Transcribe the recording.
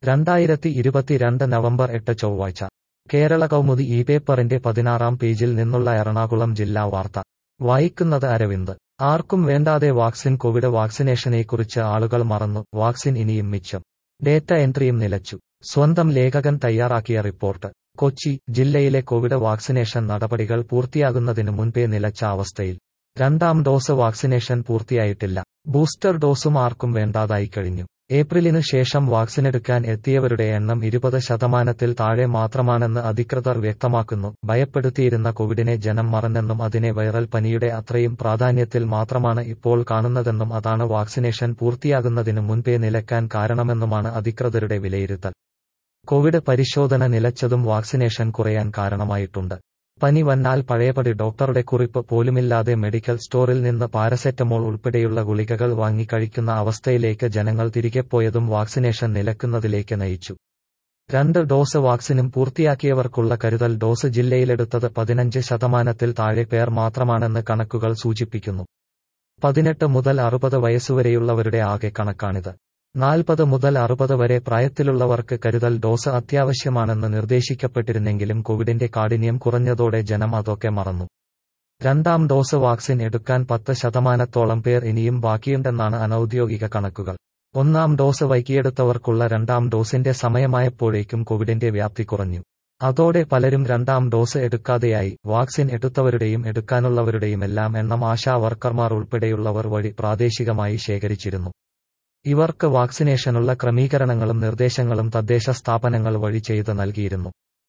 രണ്ടായിരത്തി ഇരുപത്തിരണ്ട് നവംബർ എട്ട് ചൊവ്വാഴ്ച കേരള കൗമുദി ഈ പേപ്പറിന്റെ പതിനാറാം പേജിൽ നിന്നുള്ള എറണാകുളം ജില്ലാ വാർത്ത വായിക്കുന്നത് അരവിന്ദ് ആർക്കും വേണ്ടാതെ വാക്സിൻ കോവിഡ് വാക്സിനേഷനെക്കുറിച്ച് ആളുകൾ മറന്നു വാക്സിൻ ഇനിയും മിച്ചം ഡേറ്റ എൻട്രിയും നിലച്ചു സ്വന്തം ലേഖകൻ തയ്യാറാക്കിയ റിപ്പോർട്ട് കൊച്ചി ജില്ലയിലെ കോവിഡ് വാക്സിനേഷൻ നടപടികൾ പൂർത്തിയാകുന്നതിന് മുൻപേ നിലച്ച അവസ്ഥയിൽ രണ്ടാം ഡോസ് വാക്സിനേഷൻ പൂർത്തിയായിട്ടില്ല ബൂസ്റ്റർ ഡോസും ആർക്കും വേണ്ടാതായി കഴിഞ്ഞു ഏപ്രിലിനു ശേഷം വാക്സിനെടുക്കാൻ എത്തിയവരുടെ എണ്ണം ഇരുപത് ശതമാനത്തിൽ താഴെ മാത്രമാണെന്ന് അധികൃതർ വ്യക്തമാക്കുന്നു ഭയപ്പെടുത്തിയിരുന്ന കോവിഡിനെ ജനം മറന്നെന്നും അതിനെ വൈറൽ പനിയുടെ അത്രയും പ്രാധാന്യത്തിൽ മാത്രമാണ് ഇപ്പോൾ കാണുന്നതെന്നും അതാണ് വാക്സിനേഷൻ പൂർത്തിയാകുന്നതിന് മുൻപേ നിലയ്ക്കാൻ കാരണമെന്നുമാണ് അധികൃതരുടെ വിലയിരുത്തൽ കോവിഡ് പരിശോധന നിലച്ചതും വാക്സിനേഷൻ കുറയാൻ കാരണമായിട്ടുണ്ട് പനി വന്നാൽ പഴയപടി ഡോക്ടറുടെ കുറിപ്പ് പോലുമില്ലാതെ മെഡിക്കൽ സ്റ്റോറിൽ നിന്ന് പാരസെറ്റമോൾ ഉൾപ്പെടെയുള്ള ഗുളികകൾ വാങ്ങി കഴിക്കുന്ന അവസ്ഥയിലേക്ക് ജനങ്ങൾ തിരികെപ്പോയതും വാക്സിനേഷൻ നിലക്കുന്നതിലേക്ക് നയിച്ചു രണ്ട് ഡോസ് വാക്സിനും പൂർത്തിയാക്കിയവർക്കുള്ള കരുതൽ ഡോസ് ജില്ലയിലെടുത്തത് പതിനഞ്ച് ശതമാനത്തിൽ താഴെ പേർ മാത്രമാണെന്ന് കണക്കുകൾ സൂചിപ്പിക്കുന്നു പതിനെട്ട് മുതൽ അറുപത് വയസ്സുവരെയുള്ളവരുടെ ആകെ കണക്കാണിത് നാൽപ്പത് മുതൽ അറുപത് വരെ പ്രായത്തിലുള്ളവർക്ക് കരുതൽ ഡോസ് അത്യാവശ്യമാണെന്ന് നിർദ്ദേശിക്കപ്പെട്ടിരുന്നെങ്കിലും കോവിഡിന്റെ കാഠിന്യം കുറഞ്ഞതോടെ ജനം അതൊക്കെ മറന്നു രണ്ടാം ഡോസ് വാക്സിൻ എടുക്കാൻ പത്ത് ശതമാനത്തോളം പേർ ഇനിയും ബാക്കിയുണ്ടെന്നാണ് അനൌദ്യോഗിക കണക്കുകൾ ഒന്നാം ഡോസ് വൈകിയെടുത്തവർക്കുള്ള രണ്ടാം ഡോസിന്റെ സമയമായപ്പോഴേക്കും കോവിഡിന്റെ വ്യാപ്തി കുറഞ്ഞു അതോടെ പലരും രണ്ടാം ഡോസ് എടുക്കാതെയായി വാക്സിൻ എടുത്തവരുടെയും എടുക്കാനുള്ളവരുടെയുമെല്ലാം എണ്ണം ആശാ വർക്കർമാർ ഉൾപ്പെടെയുള്ളവർ വഴി പ്രാദേശികമായി ശേഖരിച്ചിരുന്നു ഇവർക്ക് വാക്സിനേഷനുള്ള ക്രമീകരണങ്ങളും നിർദ്ദേശങ്ങളും തദ്ദേശ സ്ഥാപനങ്ങൾ വഴി ചെയ്ത് നൽകിയിരുന്നു